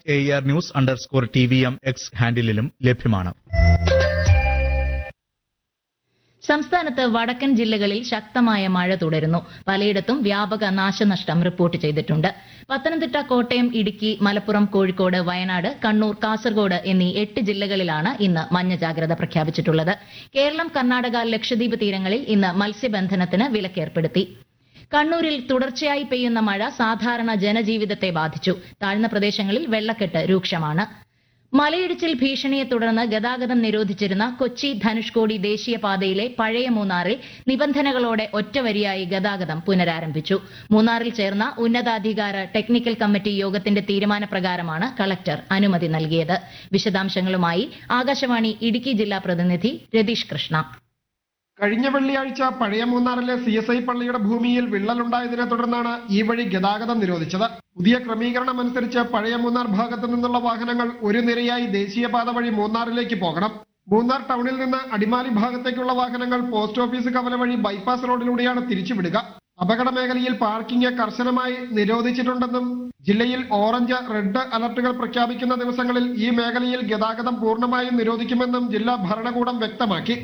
A R news underscore T V M X ഹാൻഡിലും ലഭ്യമാണ് സംസ്ഥാനത്ത് വടക്കൻ ജില്ലകളിൽ ശക്തമായ മഴ തുടരുന്നു പലയിടത്തും വ്യാപക നാശനഷ്ടം റിപ്പോർട്ട് ചെയ്തിട്ടുണ്ട് പത്തനംതിട്ട കോട്ടയം ഇടുക്കി മലപ്പുറം കോഴിക്കോട് വയനാട് കണ്ണൂർ കാസർഗോഡ് എന്നീ എട്ട് ജില്ലകളിലാണ് ഇന്ന് മഞ്ഞ ജാഗ്രത പ്രഖ്യാപിച്ചിട്ടുള്ളത് കേരളം കർണാടക ലക്ഷദ്വീപ് തീരങ്ങളിൽ ഇന്ന് മത്സ്യബന്ധനത്തിന് വിലക്കേർപ്പെടുത്തി കണ്ണൂരിൽ തുടർച്ചയായി പെയ്യുന്ന മഴ സാധാരണ ജനജീവിതത്തെ ബാധിച്ചു താഴ്ന്ന പ്രദേശങ്ങളിൽ വെള്ളക്കെട്ട് രൂക്ഷമാണ് മലയിടിച്ചിൽ ഭീഷണിയെ തുടർന്ന് ഗതാഗതം നിരോധിച്ചിരുന്ന കൊച്ചി ധനുഷ്കോടി ദേശീയപാതയിലെ പഴയ മൂന്നാറിൽ നിബന്ധനകളോടെ ഒറ്റവരിയായി ഗതാഗതം പുനരാരംഭിച്ചു മൂന്നാറിൽ ചേർന്ന ഉന്നതാധികാര ടെക്നിക്കൽ കമ്മിറ്റി യോഗത്തിന്റെ തീരുമാനപ്രകാരമാണ് കളക്ടർ അനുമതി നൽകിയത് വിശദാംശങ്ങളുമായി ആകാശവാണി ഇടുക്കി ജില്ലാ പ്രതിനിധി രതീഷ് കൃഷ്ണ കഴിഞ്ഞ വെള്ളിയാഴ്ച പഴയ മൂന്നാറിലെ സി എസ് ഐ പള്ളിയുടെ ഭൂമിയിൽ വിള്ളലുണ്ടായതിനെ തുടർന്നാണ് ഈ വഴി ഗതാഗതം നിരോധിച്ചത് പുതിയ ക്രമീകരണം അനുസരിച്ച് പഴയ മൂന്നാർ ഭാഗത്തു നിന്നുള്ള വാഹനങ്ങൾ ഒരു നിരയായി ദേശീയപാത വഴി മൂന്നാറിലേക്ക് പോകണം മൂന്നാർ ടൗണിൽ നിന്ന് അടിമാലി ഭാഗത്തേക്കുള്ള വാഹനങ്ങൾ പോസ്റ്റ് ഓഫീസ് കവല വഴി ബൈപ്പാസ് റോഡിലൂടെയാണ് തിരിച്ചുവിടുക അപകട മേഖലയിൽ പാർക്കിംഗ് കർശനമായി നിരോധിച്ചിട്ടുണ്ടെന്നും ജില്ലയിൽ ഓറഞ്ച് റെഡ് അലർട്ടുകൾ പ്രഖ്യാപിക്കുന്ന ദിവസങ്ങളിൽ ഈ മേഖലയിൽ ഗതാഗതം പൂർണ്ണമായും നിരോധിക്കുമെന്നും ജില്ലാ ഭരണകൂടം വ്യക്തമാക്കി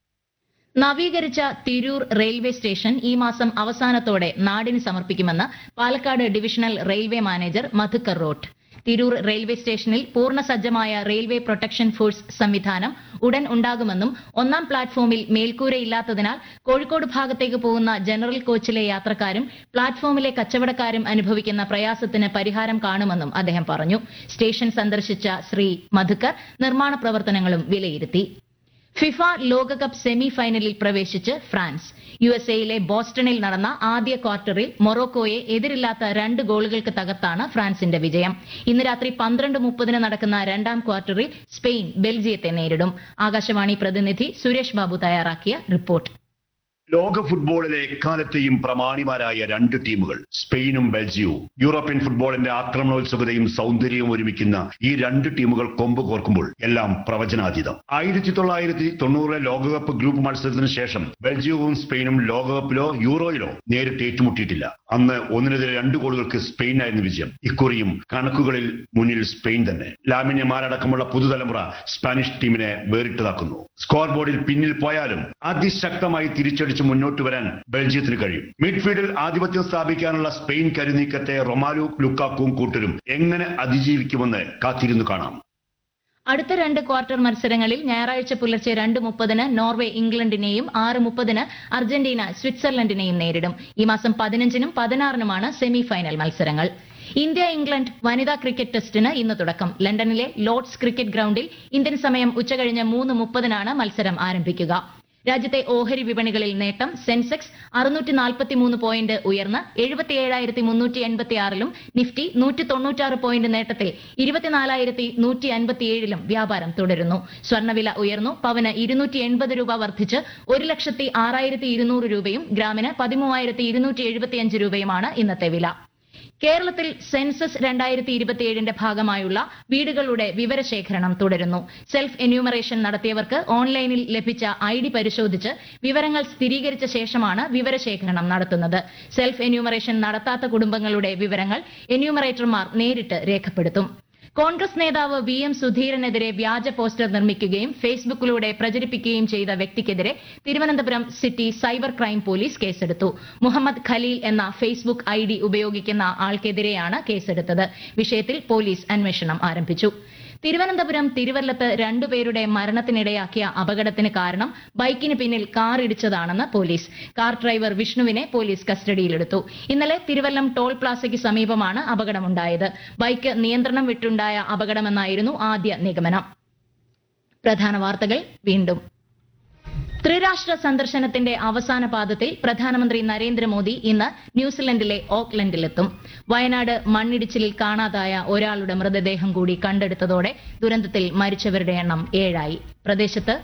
നവീകരിച്ച തിരൂർ റെയിൽവേ സ്റ്റേഷൻ ഈ മാസം അവസാനത്തോടെ നാടിന് സമർപ്പിക്കുമെന്ന് Palakkad divisional railway manager Madhukar Rout Tirur railway സ്റ്റേഷനിൽ പൂർണ്ണ സജ്ജമായ റെയിൽവേ പ്രൊട്ടക്ഷൻ ഫോഴ്സ് സംവിധാനം ഉടൻ ഉണ്ടാകുമെന്നും ഒന്നാം പ്ലാറ്റ്ഫോമിൽ മേൽക്കൂരയില്ലാത്തതിനാൽ കോഴിക്കോട് ഭാഗത്തേക്ക് പോകുന്ന ജനറൽ കോച്ചിലെ യാത്രക്കാരും പ്ലാറ്റ്ഫോമിലെ കച്ചവടക്കാരും അനുഭവിക്കുന്ന പ്രയാസത്തിന് പരിഹാരം കാണുമെന്നും അദ്ദേഹം പറഞ്ഞു സ്റ്റേഷൻ സന്ദർശിച്ച ശ്രീ മധുക്കർ നിർമ്മാണ പ്രവർത്തനങ്ങളും വിലയിരുത്തി ഫിഫ ലോകകപ്പ് സെമി ഫൈനലിൽ പ്രവേശിച്ച് ഫ്രാൻസ് യു എസ് എയിലെ ബോസ്റ്റണിൽ നടന്ന ആദ്യ ക്വാർട്ടറിൽ മൊറോക്കോയെ എതിരില്ലാത്ത രണ്ട് ഗോളുകൾക്ക് തകർത്താണ് ഫ്രാൻസിന്റെ വിജയം ഇന്ന് രാത്രി പന്ത്രണ്ട് മുപ്പതിന് നടക്കുന്ന രണ്ടാം ക്വാർട്ടറിൽ സ്പെയിൻ ബെൽജിയത്തെ നേരിടും ആകാശവാണി പ്രതിനിധി സുരേഷ് ബാബു തയ്യാറാക്കിയ റിപ്പോർട്ട് ലോക ഫുട്ബോളിലെ എക്കാലത്തെയും പ്രമാണിമാരായ രണ്ട് ടീമുകൾ സ്പെയിനും ബെൽജിയവും യൂറോപ്യൻ ഫുട്ബോളിന്റെ ആക്രമണോത്സുകതയും സൗന്ദര്യവും ഒരുമിക്കുന്ന ഈ രണ്ട് ടീമുകൾ കൊമ്പ് കോർക്കുമ്പോൾ എല്ലാം പ്രവചനാതീതം ആയിരത്തി തൊള്ളായിരത്തി തൊണ്ണൂറിലെ ലോകകപ്പ് ഗ്രൂപ്പ് മത്സരത്തിന് ശേഷം ബെൽജിയവും സ്പെയിനും ലോകകപ്പിലോ യൂറോയിലോ നേരിട്ട് ഏറ്റുമുട്ടിയിട്ടില്ല അന്ന് ഒന്നിനെതിരെ രണ്ട് ഗോളുകൾക്ക് സ്പെയിനായിരുന്നു വിജയം ഇക്കുറിയും കണക്കുകളിൽ മുന്നിൽ സ്പെയിൻ തന്നെ ലാമിന്യമാരടക്കമുള്ള പുതുതലമുറ സ്പാനിഷ് ടീമിനെ വേറിട്ടതാക്കുന്നു സ്കോർ ബോർഡിൽ പിന്നിൽ പോയാലും അതിശക്തമായി തിരിച്ചടിച്ച് മുന്നോട്ട് വരാൻ ബെൽജിയത്തിന് കഴിയും മിഡ്ഫീൽഡിൽ ആധിപത്യം സ്ഥാപിക്കാനുള്ള സ്പെയിൻ കരുനീക്കത്തെ റൊമാലു ലുക്കാക്കും കൂട്ടരും എങ്ങനെ അതിജീവിക്കുമെന്ന് കാത്തിരുന്നു കാണാം അടുത്ത രണ്ട് ക്വാർട്ടർ മത്സരങ്ങളിൽ ഞായറാഴ്ച പുലർച്ചെ രണ്ട് മുപ്പതിന് നോർവേ ഇംഗ്ലണ്ടിനെയും ആറ് മുപ്പതിന് അർജന്റീന സ്വിറ്റ്സർലൻഡിനെയും നേരിടും ഈ മാസം പതിനഞ്ചിനും പതിനാറിനുമാണ് സെമി ഫൈനൽ മത്സരങ്ങൾ ഇന്ത്യ ഇംഗ്ലണ്ട് വനിതാ ക്രിക്കറ്റ് ടെസ്റ്റിന് ഇന്ന് തുടക്കം ലണ്ടനിലെ ലോർഡ്സ് ക്രിക്കറ്റ് ഗ്രൌണ്ടിൽ ഇന്ത്യൻ സമയം ഉച്ചകഴിഞ്ഞ് മൂന്ന് മുപ്പതിനാണ് മത്സരം ആരംഭിക്കുക രാജ്യത്തെ ഓഹരി വിപണികളിൽ നേട്ടം സെൻസെക്സ് അറുന്നൂറ്റി നാൽപ്പത്തിമൂന്ന് പോയിന്റ് ഉയർന്ന് എഴുപത്തിയേഴായിരത്തി മുന്നൂറ്റി എൺപത്തിയാറിലും നിഫ്റ്റി നൂറ്റി തൊണ്ണൂറ്റാറ് പോയിന്റ് നേട്ടത്തിൽ ഇരുപത്തിനാലായിരത്തി നൂറ്റി അൻപത്തിയേഴിലും വ്യാപാരം തുടരുന്നു സ്വർണ്ണവില ഉയർന്നു പവന് ഇരുന്നൂറ്റി എൺപത് രൂപ വർദ്ധിച്ച് ഒരു ലക്ഷത്തി ആറായിരത്തി ഇരുന്നൂറ് രൂപയും ഗ്രാമിന് പതിമൂവായിരത്തി ഇരുന്നൂറ്റി എഴുപത്തിയഞ്ച് രൂപയുമാണ് ഇന്നത്തെ വില കേരളത്തിൽ സെൻസസ് രണ്ടായിരത്തി ഇരുപത്തിയേഴിന്റെ ഭാഗമായുള്ള വീടുകളുടെ വിവരശേഖരണം തുടരുന്നു സെൽഫ് എന്യൂമറേഷൻ നടത്തിയവർക്ക് ഓൺലൈനിൽ ലഭിച്ച ഐ ഡി പരിശോധിച്ച് വിവരങ്ങൾ സ്ഥിരീകരിച്ച ശേഷമാണ് വിവരശേഖരണം നടത്തുന്നത് സെൽഫ് എന്യൂമറേഷൻ നടത്താത്ത കുടുംബങ്ങളുടെ വിവരങ്ങൾ എന്യൂമറേറ്റർമാർ നേരിട്ട് രേഖപ്പെടുത്തും കോൺഗ്രസ് നേതാവ് വി എം സുധീരനെതിരെ വ്യാജ പോസ്റ്റർ നിർമ്മിക്കുകയും ഫേസ്ബുക്കിലൂടെ പ്രചരിപ്പിക്കുകയും ചെയ്ത വ്യക്തിക്കെതിരെ Thiruvananthapuram city cyber crime police കേസെടുത്തു മുഹമ്മദ് ഖലീൽ എന്ന ഫേസ്ബുക്ക് ഐ ഡി ഉപയോഗിക്കുന്ന ആൾക്കെതിരെയാണ് കേസെടുത്തത് വിഷയത്തിൽ പോലീസ് അന്വേഷണം ആരംഭിച്ചു തിരുവനന്തപുരം തിരുവല്ലത്ത് രണ്ടുപേരുടെ മരണത്തിനിടയാക്കിയ അപകടത്തിന് കാരണം ബൈക്കിന് പിന്നിൽ കാർ ഇടിച്ചതാണെന്ന് പോലീസ് കാർ ഡ്രൈവർ വിഷ്ണുവിനെ പോലീസ് കസ്റ്റഡിയിലെടുത്തു ഇന്നലെ തിരുവല്ലം ടോൾ പ്ലാസയ്ക്ക് സമീപമാണ് അപകടമുണ്ടായത് ബൈക്ക് നിയന്ത്രണം വിട്ടുണ്ടായ അപകടമെന്നായിരുന്നു ആദ്യ നിഗമനം പ്രധാന വാർത്തകൾ വീണ്ടും ത്രിരാഷ്ട്ര സന്ദർശനത്തിന്റെ അവസാന പാദത്തിൽ പ്രധാനമന്ത്രി നരേന്ദ്രമോദി ഇന്ന് ന്യൂസിലൻഡിലെ ഓക്ലൻഡിലെത്തും വയനാട് മണ്ണിടിച്ചിലിൽ കാണാതായ ഒരാളുടെ മൃതദേഹം കൂടി കണ്ടെടുത്തതോടെ ദുരന്തത്തിൽ മരിച്ചവരുടെ എണ്ണം ഏഴായി പ്രദേശത്ത്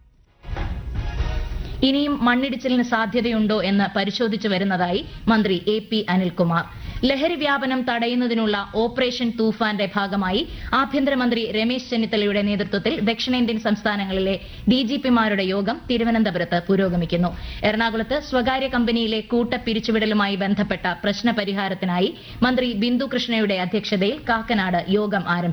ഇനിയും മണ്ണിടിച്ചിലിന് സാധ്യതയുണ്ടോ എന്ന് പരിശോധിച്ചു വരുന്നതായി മന്ത്രി എ പി അനിൽകുമാർ ലഹരി വ്യാപനം തടയുന്നതിനുള്ള ഓപ്പറേഷൻ തൂഫാന്റെ ഭാഗമായി ആഭ്യന്തരമന്ത്രി രമേശ് ചെന്നിത്തലയുടെ നേതൃത്വത്തിൽ ദക്ഷിണേന്ത്യൻ സംസ്ഥാനങ്ങളിലെ ഡിജിപിമാരുടെ യോഗം തിരുവനന്തപുരത്ത് പുരോഗമിക്കുന്നു എറണാകുളത്ത് സ്വകാര്യ കമ്പനിയിലെ കൂട്ട പിരിച്ചുവിടലുമായി ബന്ധപ്പെട്ട പ്രശ്ന പരിഹാരത്തിനായി മന്ത്രി ബിന്ദു കൃഷ്ണയുടെ അധ്യക്ഷതയിൽ കാക്കനാട് യോഗം ആരംഭിച്ചു